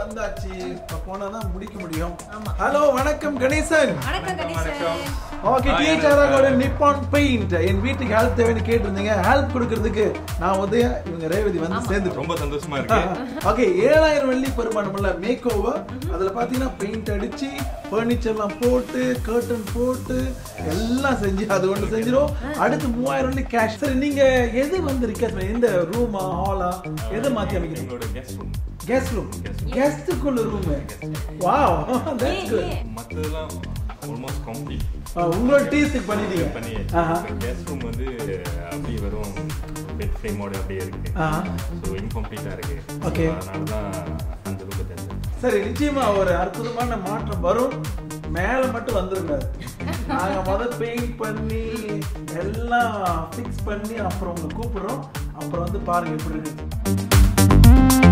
வந்தாச்சு இப்ப போனா தான் முடிக்க முடியும் ஆமா. ஹலோ வணக்கம் கணேசன் வணக்கம் கணேசன் ஓகே Hi, டிஹெச்ஆரோட அண்ணா. நிப்பான் பெயிண்ட் என் வீட்டுக்கு ஹெல்ப் தேவைன்னு கேட்டிருந்தீங்க ஹெல்ப் கொடுக்கறதுக்கு நான் உதய இவங்க ரேவதி வந்து சேர்ந்துட்டோம் ரொம்ப சந்தோஷமா இருக்கு ஓகே ஏழாயிரம் வெள்ளி பெருமானமுள்ள மேக் ஓவர் அதுல பாத்தீங்கன்னா பெயிண்ட் அடிச்சு ஃபர்னிச்சர்லாம் போட்டு கர்டன் போட்டு எல்லாம் செஞ்சு அது ஒன்று செஞ்சிடும் அடுத்து மூவாயிரம் வெள்ளி கேஷ் சரி நீங்க எது வந்து ரிக்வெஸ்ட் பண்ணி எந்த ரூமா ஹாலா எதை மாத்தி அமைக்கிறீங்க எங்களோட கெஸ்ட் ரூம் கெஸ்ட் ரூம் கெஸ்ட்டுக்குள்ள ரூம் வாவ் தட்ஸ் குட் ஏன், மற்றதெல்லாம் ஆல்மோஸ்ட் கம்ப்ளீட் உங்களோட டீஸ்க்கு பண்ணிட்டீங்க பண்ணி ஆஹா. கெஸ்ட் ரூம் வந்து அப்படியே வெறும் பெட் ஃப்ரேமோட அப்படியே இருக்கு ஆஹா. ஸோ இன்கம்ப்ளீட்டா இருக்கு Okay. அதனால தான் அந்த ரூம் தெரிஞ்சது சரி நிச்சயமா ஒரு அற்புதமான மாற்றம் வரும் மேல மட்டும் வந்துருங்க நாங்க முதல் பெயிண்ட் பண்ணி எல்லாம் ஃபிக்ஸ் பண்ணி அப்புறம் உங்களை கூப்பிடுறோம் அப்புறம் வந்து பாருங்க எப்படி இருக்கு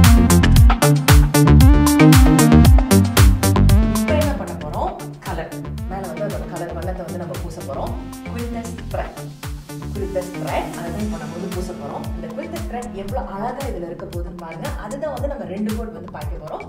இப்போ என்ன பண்ண போறோம் கலர் மேல வந்து அதோட கலர் வண்ணத்தை வந்து நம்ம பூச போறோம் குவில்டஸ் ஸ்ப்ரெட் குவில்டஸ் ஸ்ப்ரெட் அதுதான் இப்போ நம்ம வந்து பூச போறோம் இந்த குவில்டஸ் ஸ்ப்ரெட் எவ்வளவு அழகா இதுல இருக்க போகுதுன்னு பாருங்க அதுதான் வந்து நம்ம ரெண்டு கோட் வந்து பாய்க்க போறோம்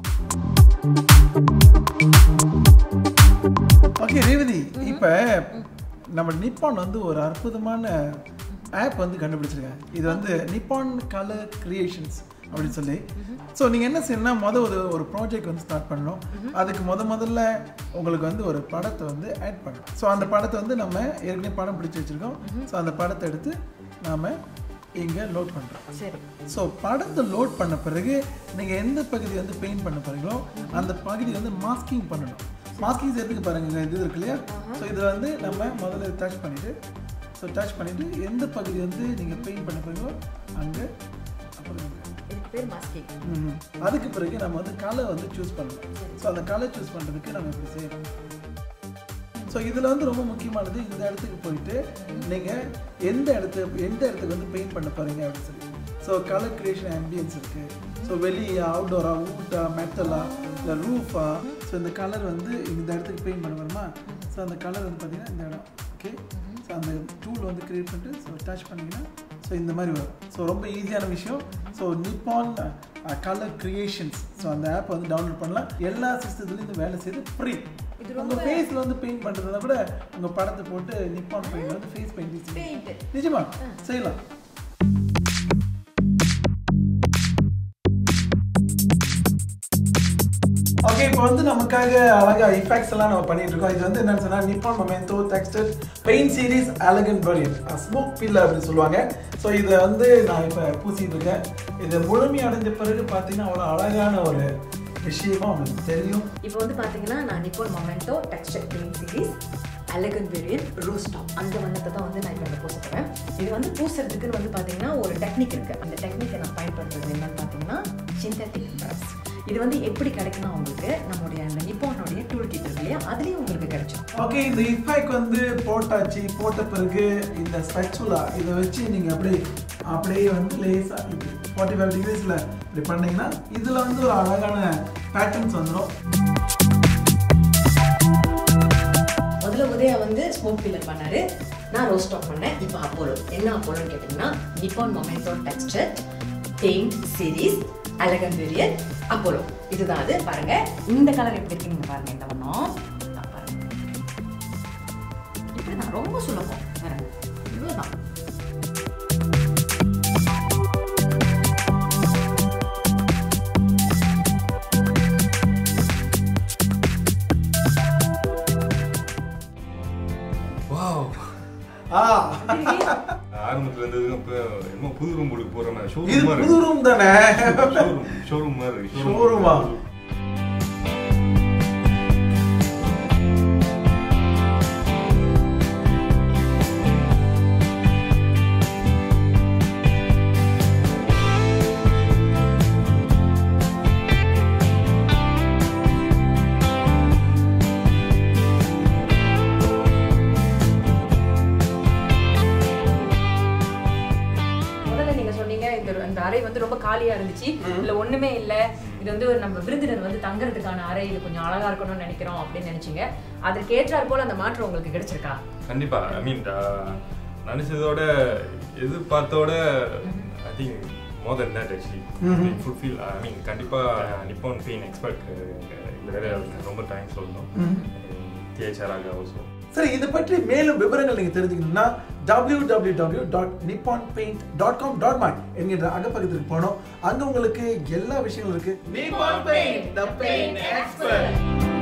ஓகே ரேவதி இப்ப நம்ம நிப்பான் வந்து ஒரு அற்புதமான ஆப் வந்து கண்டுபிடிச்சிருக்காங்க இது வந்து நிப்பான் கலர் கிரியேஷன்ஸ் அப்படின்னு சொல்லி ஸோ நீங்கள் என்ன செய்யணும்னா மொதல் ஒரு ஒரு ப்ராஜெக்ட் வந்து ஸ்டார்ட் பண்ணணும் அதுக்கு முத முதல்ல உங்களுக்கு வந்து ஒரு படத்தை வந்து ஆட் பண்ணணும் ஸோ அந்த படத்தை வந்து நம்ம ஏற்கனவே படம் பிடிச்சி வச்சுருக்கோம் ஸோ அந்த படத்தை எடுத்து நாம் இங்கே லோட் பண்ணுறோம் சரி ஸோ படத்தை லோட் பண்ண பிறகு நீங்கள் எந்த பகுதி வந்து பெயிண்ட் பண்ண போறீங்களோ அந்த பகுதி வந்து மாஸ்கிங் பண்ணணும் மாஸ்கிங் செய்யறதுக்கு பாருங்க இது இருக்கு இல்லையா ஸோ இதில் வந்து நம்ம முதல்ல டச் பண்ணிவிட்டு ஸோ டச் பண்ணிவிட்டு எந்த பகுதி வந்து நீங்கள் பெயிண்ட் பண்ண போறீங்களோ அங்கே அப்புறம் இங்க. இதுக்கு பேர் மாஸ்கிங் ம்ம். அதுக்கு பிறகு நம்ம வந்து கலர் வந்து சூஸ் பண்ணணும் ஸோ அந்த கலர் சூஸ் பண்ணுறதுக்கு நம்ம இப்படி செய்யணும் ஸோ இதில் வந்து ரொம்ப முக்கியமானது இந்த இடத்துக்கு போயிட்டு நீங்கள் எந்த இடத்து எந்த இடத்துக்கு வந்து பெயிண்ட் பண்ண போகிறீங்க அப்படின்னு சொல்லி ஸோ கலர் கிரியேஷன் ஆம்பியன்ஸ் இருக்குது ஸோ வெளியே அவுட்டோரா ஊட்டா மெட்டலா இல்லை ரூஃபா ஸோ இந்த கலர் வந்து இந்த இடத்துக்கு பெயிண்ட் பண்ண வருமா ஸோ அந்த கலர் வந்து பார்த்தீங்கன்னா இந்த இடம் ஓகே ஸோ அந்த டூல் வந்து கிரியேட் பண்ணிட்டு ஸோ டச் பண்ணிங்கன்னா ஸோ இந்த மாதிரி வரும் ஸோ ரொம்ப ஈஸியான விஷயம் so Nippon colour creations so அந்த ஆப் வந்து டவுன்லோட் பண்ணலாம் எல்லா சிஸ்டத்துலேயும் இந்த வேலை செய்து ஃப்ரீ இது உங்க ஃபேஸ்ல வந்து பெயிண்ட் பண்றதா கூட உங்க படத்தை போட்டு நிப்பான் பெயிண்ட் வந்து ஃபேஸ் பெயிண்ட் பெயிண்ட் நிஜமா செய்யலாம் ஓகே இப்போ வந்து நமக்காக அழகா எஃபெக்ட்ஸ் எல்லாம் நம்ம பண்ணிட்டு இருக்கோம் இது வந்து என்னன்னு சொன்னா Nippon momento texture paint series அலகன் பரியன் ஸ்மோக் பில்லர் அப்படின்னு சொல்லுவாங்க ஸோ இதை வந்து நான் இப்போ பூசிட்டு இருக்கேன் இது முழுமை அடைஞ்ச பிறகு பார்த்தீங்கன்னா அவ்வளோ அழகான ஒரு விஷயமா உங்களுக்கு தெரியும் இப்போ வந்து பாத்தீங்கன்னா நான் Nippon momento texture paint series அலகன் வேரியன் ரோஸ்டாப் அந்த வண்ணத்தை தான் வந்து நான் இப்போ இந்த பூச போகிறேன் இது வந்து பூசுறதுக்குன்னு வந்து பார்த்தீங்கன்னா ஒரு டெக்னிக் இருக்கு அந்த டெக்னிக்கை நான் பயன்படுத்துறது என்னன்னு பார்த்தீங்கன்னா சிந்தட்டிக் ப்ரஷ் இது வந்து எப்படி கிடைக்கும்னா உங்களுக்கு நம்மளுடைய அந்த நிப்போனுடைய டூல் கிட் இருக்கு இல்லையா அதுலேயும் உங்களுக்கு கிடைச்சிடும் ஓகே இந்த இஃபெக்ட் வந்து போட்டாச்சு போட்ட பிறகு இந்த ஸ்பெச்சுலா இதை வச்சு நீங்க அப்படியே அப்படியே வந்து லேசா ஃபார்ட்டி ஃபைவ் டிகிரிஸ்ல இப்படி பண்ணீங்கன்னா இதுல வந்து ஒரு அழகான பேட்டர்ன்ஸ் வந்துடும் முதல்ல உதயா வந்து ஸ்மோக் பில்லர் பண்ணாரு நான் ரோஸ்ட் ஆஃப் பண்ணேன் இப்போ அப்போலோ என்ன அப்போலோன்னு கேட்டிங்கன்னா Nippon momento texture paint series அலகன் வேரியன் அப்போலோ இதுதான் அது பாருங்க இந்த கலர் எப்படி இருக்குன்னு பாருங்க இந்த வண்ணம் நான் பாருங்க இப்படிதான் ரொம்ப சுலபம் பாருங்க இவ்வளோதான் வாவ் ஆ ஆரம்பத்துல இருந்ததுக்கு இப்போ என்னமோ புது ரூம் கொடுக்க போற மாதிரி இது ஷோரூம் புது ரூம் தானே ஷோரூம் ஷோரூம் மாதிரி இருக்கு. ஷோரூமா முதல்ல நீங்க சொன்னீங்க இந்த இந்த அறை வந்து ரொம்ப காலியா இருந்துச்சு இதுல ஒண்ணுமே இல்ல இது வந்து ஒரு நம்ம விருந்தினர் வந்து தங்குறதுக்கான அறை இது கொஞ்சம் அழகா இருக்கணும்னு நினைக்கிறோம் அப்படின்னு நினைச்சீங்க அதற்கு ஏற்றாற் போல அந்த மாற்றம் உங்களுக்கு கிடைச்சிருக்கா கண்டிப்பா ஐ மீன் நினைச்சதோட எதிர்பார்த்தோட I think more then that actually Mhm. Fulfil I mean கண்டிப்பாக நிப்பான் பெயின் எக்ஸ்பர்ட் இந்த வேலையை ரொம்ப தேங்க்ஸ் சொல்லணும் டிஹெச்ஆராக ஆல்சோ சரி இதை பற்றி மேலும் விவரங்கள் நீங்க தெரிஞ்சுக்கணும்னா W W W dot Nippon paint dot com dot my என்கின்ற அகப்பக்கத்துக்கு போனோம் அங்க உங்களுக்கு எல்லா விஷயங்களும் இருக்கு Nippon paint the paint expert